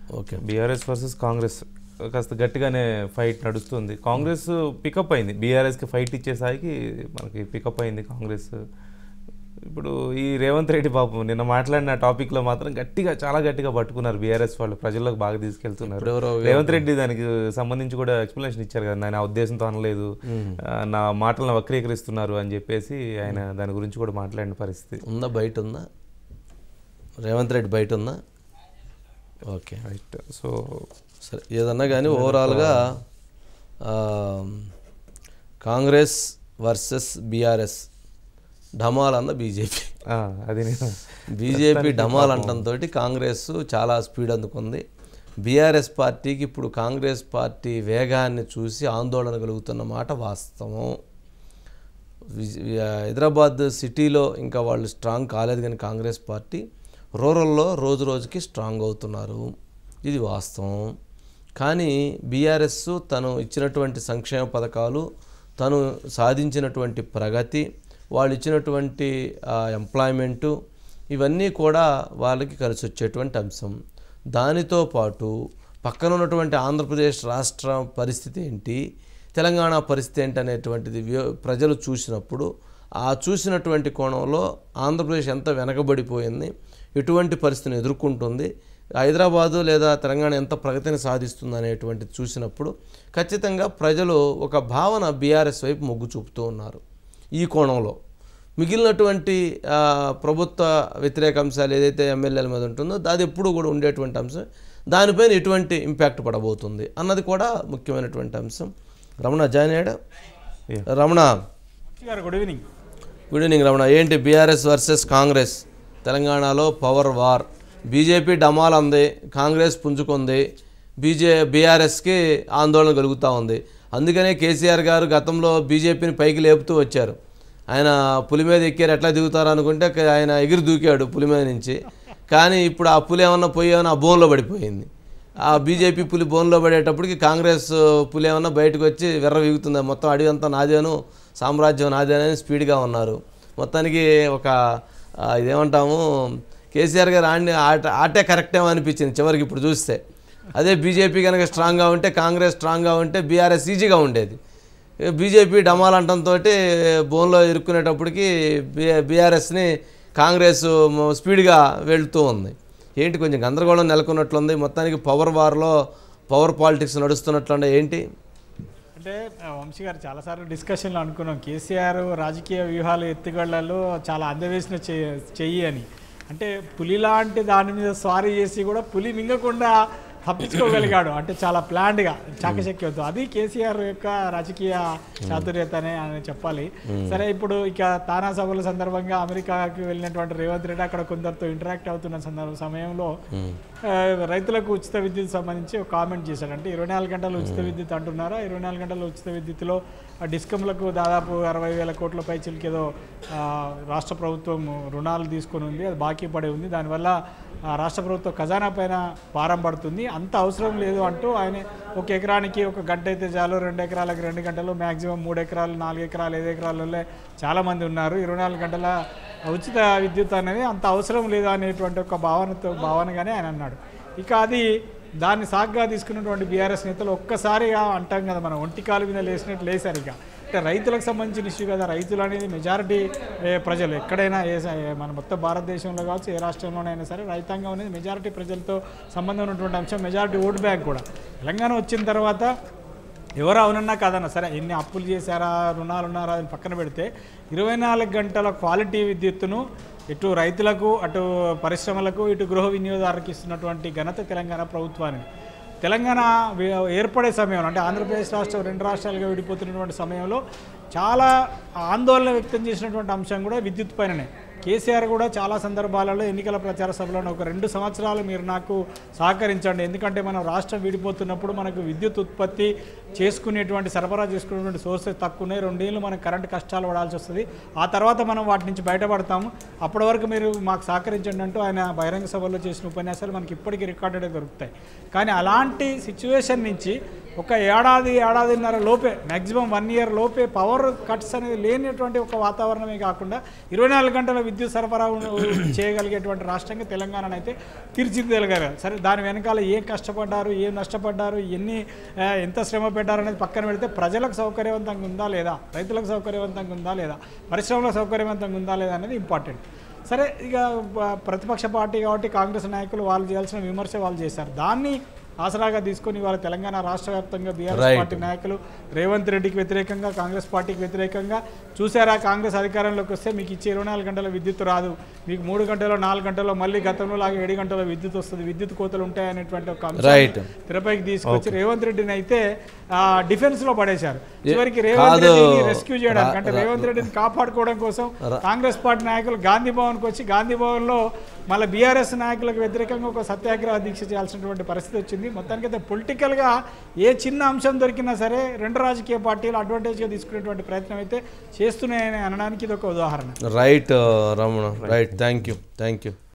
Okay BRS versus Congress కాస్త గట్టిగానే fight నడుస్తుంది కాంగ్రెస్ పికప్ అయింది బీఆర్ఎస్కి ఫైట్ ఇచ్చే స్థాయికి మనకి పికప్ అయింది కాంగ్రెస్ ఇప్పుడు ఈ రేవంత్ రెడ్డి బాబు నిన్న మాట్లాడిన టాపిక్లో మాత్రం గట్టిగా చాలా గట్టిగా పట్టుకున్నారు బీఆర్ఎస్ వాళ్ళు ప్రజల్లోకి బాగా తీసుకెళ్తున్నారు ఎవరో రేవంత్ రెడ్డి దానికి సంబంధించి కూడా ఎక్స్ప్లెనేషన్ ఇచ్చారు కదా నా ఉద్దేశంతో అనలేదు ఆ, నా మాటలను వక్రీకరిస్తున్నారు అని చెప్పేసి ఆయన దాని గురించి కూడా మాట్లాడిన పరిస్థితి ఉందా బయట ఉందా రేవంత్ రెడ్డి బయట ఉందా ఓకే రైట్ సో సరే ఏదన్నా కానీ ఓవరాల్గా ఆ, కాంగ్రెస్ వర్సెస్ బీఆర్ఎస్ ఢమాల్ అన్న బీజేపీ ఆ, అది నేను బీజేపీ డమాల్ అంటంతో కాంగ్రెస్ చాలా స్పీడ్ అందుకుంది బీఆర్ఎస్ పార్టీకి ఇప్పుడు కాంగ్రెస్ పార్టీ వేగాన్ని చూసి ఆందోళన కలుగుతున్న మాట వాస్తవం విజ- హైదరాబాద్ సిటీలో ఇంకా వాళ్ళు స్ట్రాంగ్ కాలేదు కానీ కాంగ్రెస్ పార్టీ రూరల్లో రోజు రోజుకి స్ట్రాంగ్ అవుతున్నారు ఇది వాస్తవం కానీ బీఆర్ఎస్ తను ఇచ్చినటువంటి సంక్షేమ పథకాలు తను సాధించినటువంటి ప్రగతి వాళ్ళు ఇచ్చినటువంటి ఎంప్లాయ్మెంటు ఇవన్నీ కూడా వాళ్ళకి కలిసి వచ్చేటువంటి అంశం దానితో పాటు పక్కన ఉన్నటువంటి ఆంధ్రప్రదేశ్ రాష్ట్ర పరిస్థితి ఏంటి తెలంగాణ పరిస్థితి ఏంటి అనేటువంటిది వ్య- ప్రజలు చూసినప్పుడు ఆ చూసినటువంటి కోణంలో ఆంధ్రప్రదేశ్ ఎంత వెనకబడిపోయింది ఎటువంటి పరిస్థితిని ఎదుర్కొంటుంది హైదరాబాదు లేదా తెలంగాణ ఎంత ప్రగతిని సాధిస్తుంది అనేటువంటిది చూసినప్పుడు ఖచ్చితంగా ప్రజలు ఒక భావన బీఆర్ఎస్ వైపు మొగ్గు చూపుతూ ఉన్నారు ఈ కోణంలో మిగిలినటువంటి ఆ, ప్రభుత్వ వ్యతిరేక అంశాలు ఏదైతే ఎమ్మెల్యేల మీద ఉంటుందో అది ఎప్పుడు కూడా ఉండేటువంటి అంశం దానిపైన ఎటువంటి ఇంపాక్ట్ పడబోతుంది అన్నది కూడా ముఖ్యమైనటువంటి అంశం రమణ జాయిన్ అయ్యాడా Yeah. రమణ గారు good evening good evening Ramana ఏంటి బీఆర్ఎస్ వర్సెస్ కాంగ్రెస్ తెలంగాణలో పవర్ వార్ బీజేపీ డమాల్ ఉంది కాంగ్రెస్ పుంజుకుంది బీజే బీఆర్ఎస్కి ఆందోళన కలుగుతూ ఉంది అందుకనే కేసీఆర్ గారు గతంలో బీజేపీని పైకి లేపుతూ వచ్చారు ఆయన పులి మీద ఎక్కారు ఎట్లా దిగుతారు అనుకుంటే క- ఆయన ఎగిరి దూకాడు పులి మీద నుంచి కానీ ఇప్పుడు ఆ పులి ఏమన్నా పోయి ఏమన్నా ఆ బోన్లో పడిపోయింది ఆ బీజేపీ పులి బోన్లో పడేటప్పటికి కాంగ్రెస్ పులి ఏమన్నా బయటకు వచ్చి వెర్ర వీగుతుంది మొత్తం అడవి అంతా నాదేను సామ్రాజ్యం నాదేనని స్పీడ్గా ఉన్నారు మొత్తానికి ఒక ఆ, ఇదేమంటాము కేసీఆర్ గారు ఆడిని ఆట ఆటే కరెక్టేమో అనిపించింది చివరికి ఇప్పుడు చూస్తే అదే బీజేపీ కనుక స్ట్రాంగ్గా ఉంటే కాంగ్రెస్ స్ట్రాంగ్గా ఉంటే బీఆర్ఎస్ ఈజీగా ఉండేది బీజేపీ డమాల్ అంటంతో బోన్లో ఇరుక్కునేటప్పటికి బీ బీఆర్ఎస్ని కాంగ్రెస్ మ- స్పీడ్గా వెళ్తూ ఉంది ఏంటి కొంచెం గందరగోళం నెలకొన్నట్లుంది మొత్తానికి పవర్ వార్లో పవర్ పాలిటిక్స్ నడుస్తున్నట్లుండే ఏంటి అంటే ఆ, వంశీ గారు చాలాసార్లు డిస్కషన్లో అనుకున్నాం కేసీఆర్ రాజకీయ వ్యూహాలు ఎత్తుగడలలో చాలా అందవేసిన చెయ్యి చెయ్యి అని అంటే పులి లాంటి దాని మీద స్వారీ చేసి కూడా పులి మింగకుండా తప్పించుకోగలిగాడు అంటే చాలా ప్లాన్డ్గా చాకచక్యంతో అది కేసీఆర్ యొక్క రాజకీయ చాతుర్యతనే అని చెప్పాలి సరే ఇప్పుడు ఇక తానా సభల సందర్భంగా అమెరికాకి వెళ్ళినటువంటి రేవంత్ రెడ్డి అక్కడ కొందరితో ఇంటరాక్ట్ అవుతున్న సందర్భ సమయంలో ఆ, రైతులకు ఉచిత విద్యుత్ సంబంధించి ఒక కామెంట్ చేశాడు అంటే ఇరవై నాలుగు గంటలు ఉచిత విద్యుత్ అంటున్నారా ఇరవై నాలుగు గంటల ఉచిత విద్యుత్తులో ఆ డిస్కంలకు దాదాపు అరవై వేల కోట్ల పైచిలకి ఏదో ఆ, రాష్ట్ర ప్రభుత్వం రుణాలు తీసుకొని ఉంది అది బాకీ పడి ఉంది దానివల్ల ఆ, రాష్ట్ర ప్రభుత్వం ఖజానా పైన భారం పడుతుంది అంత అవసరం లేదు అంటూ ఆయన ఒక ఎకరానికి ఒక గంట అయితే చాలు రెండు ఎకరాలకు రెండు గంటలు మ్యాక్సిమం మూడు ఎకరాలు నాలుగు ఎకరాలు ఐదు ఎకరాలలో చాలామంది ఉన్నారు ఇరవై నాలుగు గంటల ఉచిత విద్యుత్ అనేది అంత అవసరం లేదు అనేటువంటి ఒక భావనతో భావనగానే ఆయన అన్నాడు ఇక అది దాన్ని సాగ్గా తీసుకున్నటువంటి బీఆర్ఎస్ నేతలు ఒక్కసారిగా అంటాం కదా మనం ఒంటి కాలు మీద లేచినట్టు లేసారు ఇక అంటే రైతులకు సంబంధించిన ఇష్యూ కదా రైతులు అనేది మెజారిటీ ప్రజలు ఎక్కడైనా ఏ స- ఏ మన మొత్తం భారతదేశంలో కావచ్చు ఏ రాష్ట్రంలోనైనా సరే రైతాంగం అనేది మెజారిటీ ప్రజలతో సంబంధం ఉన్నటువంటి అంశం మెజారిటీ ఓట్ బ్యాంక్ కూడా తెలంగాణ వచ్చిన తర్వాత ఎవరు అవునన్నా కాదన్నా సరే ఎన్ని అప్పులు చేశారా రుణాలు ఉన్నారా అని పక్కన పెడితే ఇరవై నాలుగు గంటల క్వాలిటీ విద్యుత్తును ఇటు రైతులకు అటు పరిశ్రమలకు ఇటు గృహ వినియోగదారులకు ఇస్తున్నటువంటి ఘనత తెలంగాణ ప్రభుత్వానికి తెలంగాణ వి- ఏర్పడే సమయంలో అంటే ఆంధ్రప్రదేశ్ రాష్ట్రం రెండు రాష్ట్రాలుగా విడిపోతున్నటువంటి సమయంలో చాలా ఆందోళన వ్యక్తం చేసినటువంటి అంశం కూడా విద్యుత్ పైననే కేసీఆర్ కూడా చాలా సందర్భాలలో ఎన్నికల ప్రచార సభలో ఒక రెండు సంవత్సరాలు మీరు నాకు సహకరించండి ఎందుకంటే మనం రాష్ట్రం విడిపోతున్నప్పుడు మనకు విద్యుత్ ఉత్పత్తి చేసుకునేటువంటి సరఫరా చేసుకునేటువంటి సోర్సెస్ తక్కువ ఉన్నాయి రెండేళ్ళు మనకు కరెంట్ కష్టాలు పడాల్సి వస్తుంది ఆ తర్వాత మనం వాటి నుంచి బయటపడతాము అప్పటి వరకు మీరు మాకు సహకరించండి అంటూ ఆయన బహిరంగ సభలో చేసిన ఉపన్యాసాలు మనకి ఇప్పటికీ రికార్డెడ్ దొరుకుతాయి కానీ అలాంటి సిచ్యువేషన్ నుంచి ఒక ఏడాది ఏడాదిన్నర లోపే మ్యాక్సిమం వన్ ఇయర్ లోపే పవర్ కట్స్ అనేది లేనటువంటి ఒక వాతావరణమే కాకుండా ఇరవై నాలుగు గంటల విద్యుత్ సరఫరా ఉ- చేయగలిగేటువంటి రాష్ట్రంగా తెలంగాణను అయితే తీర్చిదిద్దగలిగారు సరే దాని వెనకాల ఏం కష్టపడ్డారు ఏం నష్టపడ్డారు ఎన్ని ఆ, ఎంత శ్రమ పెట్టారు అనేది పక్కన పెడితే ప్రజలకు సౌకర్యవంతంగా ఉందా లేదా రైతులకు సౌకర్యవంతంగా ఉందా లేదా పరిశ్రమలకు సౌకర్యవంతంగా ఉందా లేదా అనేది ఇంపార్టెంట్ సరే ఇక ప- ప్రతిపక్ష పార్టీ కాబట్టి కాంగ్రెస్ నాయకులు వాళ్ళు చేయాల్సిన విమర్శ వాళ్ళు చేశారు దాన్ని ఆసరాగా తీసుకొని వాళ్ళ తెలంగాణ రాష్ట్ర వ్యాప్తంగా బీఆర్ఎస్ Right. పార్టీ నాయకులు రేవంత్ రెడ్డికి వ్యతిరేకంగా కాంగ్రెస్ పార్టీకి వ్యతిరేకంగా చూసారా కాంగ్రెస్ అధికారంలోకి వస్తే మీకు ఇచ్చే ఇరవై నాలుగు గంటల విద్యుత్ రాదు మీకు మూడు గంటల్లో నాలుగు గంటల్లో మళ్ళీ గతంలో లాగా ఏడు గంటల విద్యుత్ వస్తుంది విద్యుత్ కోతలు ఉంటాయనేటువంటి ఒక Right. అంశాన్ని తెరపైకి తీసుకొచ్చి రేవంత్ రెడ్డిని అయితే డిఫెన్స్ లో పడేశారు చివరికి రేవంత్ కాదు. రెడ్డిని రెస్క్యూ చేయడానికి రా- అంటే రా- రేవంత్ రెడ్డిని కాపాడుకోవడం కోసం కాంగ్రెస్ పార్టీ నాయకులు గాంధీ భవన్కి వచ్చి గాంధీ భవన్లో మళ్ళీ బీఆర్ఎస్ నాయకులకు వ్యతిరేకంగా ఒక సత్యాగ్రహ దీక్ష చేయాల్సినటువంటి పరిస్థితి వచ్చింది మొత్తానికైతే పొలిటికల్గా ఏ చిన్న అంశం దొరికినా సరే రెండు రాజకీయ పార్టీలు అడ్వాంటేజ్గా తీసుకునేటువంటి ప్రయత్నం అయితే చేస్తున్నాయని అనడానికి ఇది ఒక ఉదాహరణ right Ramana right thank you thank you